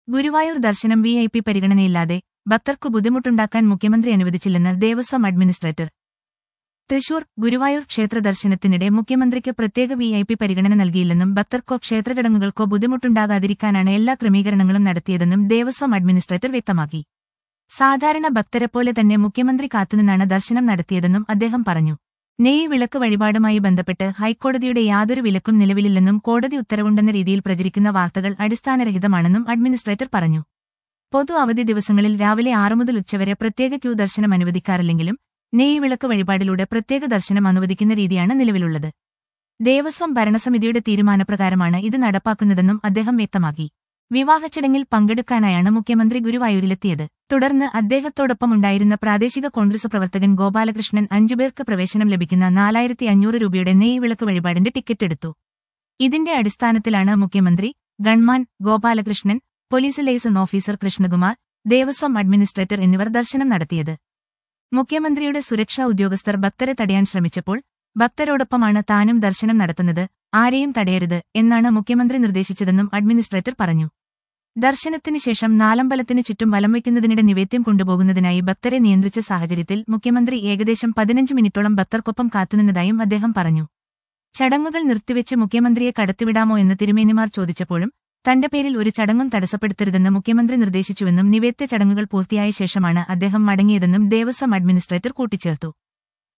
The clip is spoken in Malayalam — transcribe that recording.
ഗുരുവായൂർ ദർശനം വി ഐ പി പരിഗണനയില്ലാതെ ഭക്തർക്കു ബുദ്ധിമുട്ടുണ്ടാക്കാൻ മുഖ്യമന്ത്രി അനുവദിച്ചില്ലെന്ന് ദേവസ്വം അഡ്മിനിസ്ട്രേറ്റർ തൃശൂർ ഗുരുവായൂർ ക്ഷേത്ര ദർശനത്തിനിടെ മുഖ്യമന്ത്രിക്ക് പ്രത്യേക വി ഐ പി പരിഗണന നൽകിയില്ലെന്നും ഭക്തർക്കോ ക്ഷേത്രചടങ്ങുകൾക്കോ ബുദ്ധിമുട്ടുണ്ടാകാതിരിക്കാനാണ് എല്ലാ ക്രമീകരണങ്ങളും നടത്തിയതെന്നും ദേവസ്വം അഡ്മിനിസ്ട്രേറ്റർ വ്യക്തമാക്കി സാധാരണ ഭക്തരെപ്പോലെ തന്നെ മുഖ്യമന്ത്രി കാത്തുനിന്നാണ് ദർശനം നടത്തിയതെന്നും അദ്ദേഹം പറഞ്ഞു നെയ് വിളക്ക് വഴിപാടുമായി ബന്ധപ്പെട്ട് ഹൈക്കോടതിയുടെ യാതൊരു വിലക്കും നിലവിലില്ലെന്നും കോടതി ഉത്തരവുണ്ടെന്ന രീതിയിൽ പ്രചരിക്കുന്ന വാർത്തകൾ അടിസ്ഥാനരഹിതമാണെന്നും അഡ്മിനിസ്ട്രേറ്റർ പറഞ്ഞു പൊതു അവധി ദിവസങ്ങളിൽ രാവിലെ ആറു മുതൽ ഉച്ചവരെ പ്രത്യേക ക്യൂ ദർശനം അനുവദിക്കാറില്ലെങ്കിലും നെയ് വിളക്ക് വഴിപാടിലൂടെ പ്രത്യേക ദർശനം അനുവദിക്കുന്ന രീതിയാണ് നിലവിലുള്ളത് ദേവസ്വം ഭരണസമിതിയുടെ തീരുമാനപ്രകാരമാണ് ഇത് നടപ്പാക്കുന്നതെന്നും അദ്ദേഹം വ്യക്തമാക്കി വിവാഹച്ചടങ്ങിൽ പങ്കെടുക്കാനായാണ് മുഖ്യമന്ത്രി ഗുരുവായൂരിലെത്തിയത് തുടർന്ന് അദ്ദേഹത്തോടൊപ്പം ഉണ്ടായിരുന്ന പ്രാദേശിക കോൺഗ്രസ് പ്രവർത്തകൻ ഗോപാലകൃഷ്ണൻ അഞ്ചുപേർക്ക് പ്രവേശനം ലഭിക്കുന്ന നാലായിരത്തി അഞ്ഞൂറ് രൂപയുടെ നെയ് വിളക്ക് വഴിപാടിന്റെ ടിക്കറ്റ് എടുത്തു ഇതിന്റെ അടിസ്ഥാനത്തിലാണ് മുഖ്യമന്ത്രി gunman Gopalakrishnan police liaison officer Krishnakumar Devaswom administrator എന്നിവർ ദർശനം നടത്തിയത് മുഖ്യമന്ത്രിയുടെ സുരക്ഷാ ഉദ്യോഗസ്ഥർ ഭക്തരെ തടയാൻ ശ്രമിച്ചപ്പോൾ ഭക്തരോടൊപ്പമാണ് താനും ദർശനം നടത്തുന്നത് ആരെയും തടയരുത് എന്നാണ് മുഖ്യമന്ത്രി നിർദ്ദേശിച്ചതെന്നും അഡ്മിനിസ്ട്രേറ്റർ പറഞ്ഞു ദർശനത്തിന് ശേഷം നാലമ്പലത്തിന് ചുറ്റും വലം വയ്ക്കുന്നതിനിടെ നിവേദ്യം കൊണ്ടുപോകുന്നതിനായി ഭക്തരെ നിയന്ത്രിച്ച സാഹചര്യത്തിൽ മുഖ്യമന്ത്രി ഏകദേശം പതിനഞ്ച് മിനിറ്റോളം ഭക്തർക്കൊപ്പം കാത്തുനിന്നതായും അദ്ദേഹം പറഞ്ഞു ചടങ്ങുകൾ നിർത്തിവെച്ച് മുഖ്യമന്ത്രിയെ കടത്തിവിടാമോ എന്ന് തിരുമേനിമാർ ചോദിച്ചപ്പോഴും തന്റെ പേരിൽ ഒരു ചടങ്ങും തടസ്സപ്പെടുത്തരുതെന്ന് മുഖ്യമന്ത്രി നിർദ്ദേശിച്ചുവെന്നും നിവേദ്യ ചടങ്ങുകൾ പൂർത്തിയായ ശേഷമാണ് അദ്ദേഹം മടങ്ങിയതെന്നും ദേവസ്വം അഡ്മിനിസ്ട്രേറ്റർ കൂട്ടിച്ചേർത്തു